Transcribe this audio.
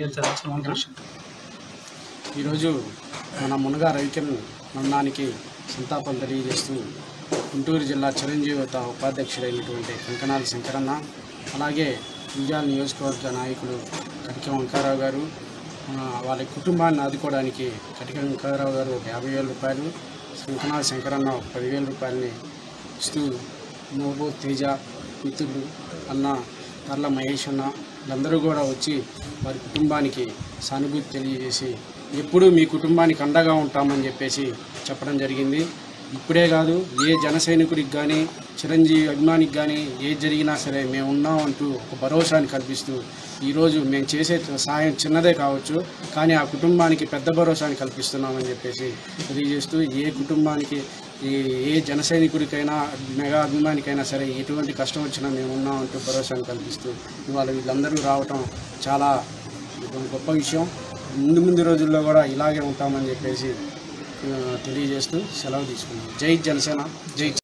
తెలియజేయాల్సిన ఉద్దేశం ఈరోజు మన మునగా రవికిరణ్ మరణానికి సంతాపం తెలియజేస్తూ గుంటూరు జిల్లా చిరంజీవిత ఉపాధ్యక్షుడైనటువంటి కంకణాల శంకరన్న అలాగే విజయాల నియోజకవర్గ నాయకులు కటిక వంకారావు గారు ఆ, వాళ్ళ కుటుంబాన్ని ఆదుకోవడానికి కటిక వంకారావు గారు ఒక యాభై వేల రూపాయలు కంకణాల శంకరన్న ఒక పదివేల రూపాయలని ఇస్తూ మోబో తేజ మిత్రులు అన్న తర్ల మహేష్ అన్న వీళ్ళందరూ కూడా వచ్చి వారి కుటుంబానికి సానుభూతి తెలియజేసి ఎప్పుడూ మీ కుటుంబానికి అండగా ఉంటామని చెప్పేసి చెప్పడం జరిగింది ఇప్పుడే కాదు ఏ జన సైనికుడికి కానీ చిరంజీవి అభిమానికి కానీ ఏది జరిగినా సరే మేము ఉన్నాం అంటూ ఒక భరోసాని కల్పిస్తూ ఈరోజు మేము చేసే సాయం చిన్నదే కావచ్చు కానీ ఆ కుటుంబానికి పెద్ద భరోసాని కల్పిస్తున్నామని చెప్పేసి తెలియజేస్తూ ఏ కుటుంబానికి ఈ ఏ జన సైనికుడికైనా మెగా అభిమానికైనా సరే ఎటువంటి కష్టం వచ్చినా మేము ఉన్నాం అంటూ భరోసాని కల్పిస్తూ ఇవాళ వీళ్ళందరూ రావటం చాలా గొప్ప విషయం ముందు ముందు రోజుల్లో కూడా ఇలాగే ఉంటామని చెప్పేసి ఆ, తెలియజేస్తూ సెలవు తీసుకున్నాం జై జనసేన జై